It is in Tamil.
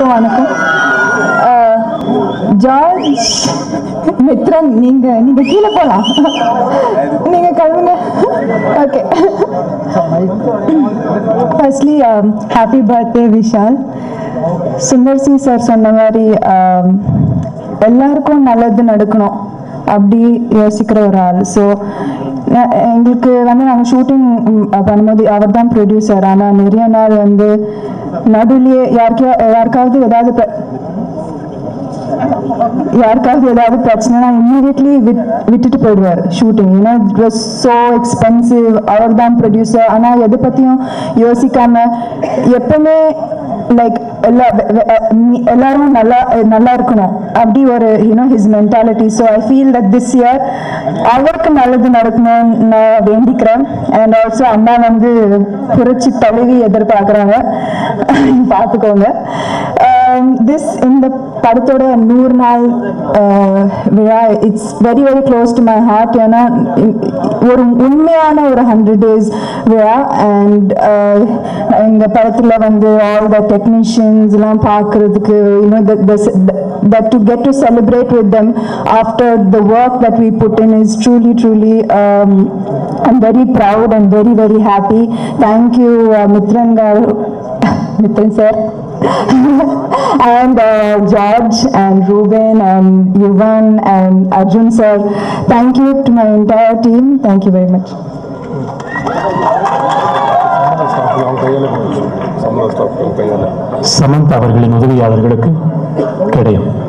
எல்லாருக்கும் வணக்கம் அஹ், ஜார்ஜ் மித்ரன் நீங்க நீங்க கீழே போலாம் நீங்க கிளம்புங்க okay firstly happy birthday Vishal Sundar C sir சொன்ன மாதிரி um, எல்லாருக்கும் நல்லது நடக்கணும் அப்படி யோசிக்கிற ஒரு ஆள் ஸோ எங்களுக்கு வந்து நாங்கள் ஷூட்டிங் பண்ணும்போது அவர் தான் ப்ரொடியூசர் ஆனால் நிறைய நாள் வந்து நடுவுலயே யாருக்கா யாருக்காவது ஏதாவது பிர- யாருக்காவது ஏதாவது பிரச்சனைனா இம்மீடியட்லி விட் விட்டுட்டு போயிடுவார் ஷூட்டிங் ஏன்னா இட் வாஸ் ஸோ எக்ஸ்பென்சிவ் அவர் தான் ப்ரொடியூசர் ஆனால் எதை பற்றியும் யோசிக்காம எப்பவுமே லைக் எல்லா வெ- வெ- அஹ் நீ- எல்லாரும் நல்லா நல்லா இருக்கணும் அப்படி ஒரு you know his mentality so I feel that this year அவருக்கு நல்லது நடக்கணும்னு நான் வேண்டிக்கிறேன் அண்ட் ஆல்சோ அம்மா வந்து புரட்சி தழுவி எதிர்பார்க்குறாங்க பார்த்துக்கோங்க திஸ் இந்த படத்தோட நூறு நாள் அஹ், விழா it's very very close to my heart ஏன்னா இ- ஒரு உண்மையான ஒரு ஹண்ட்ரட் டேஸ் விழா அண்ட் இந்த படத்தில் வந்து ஆல் த டெக்னீஷியன்ஸ் எல்லாம் பார்க்கறதுக்கு you know that to get to celebrate with them after the work that we put in is truly truly um, I'm very proud and very very happy thank you uh, Mithran garu Mithran sir and uh, George and Ruben and Yuvan and Arjun sir thank you to my entire team thank you very much அவங்க கையில் சம்பள ஸ்டாஃப் கையில் சமந்த் அவர்களின் உதவியாளர்களுக்கு கிடையும்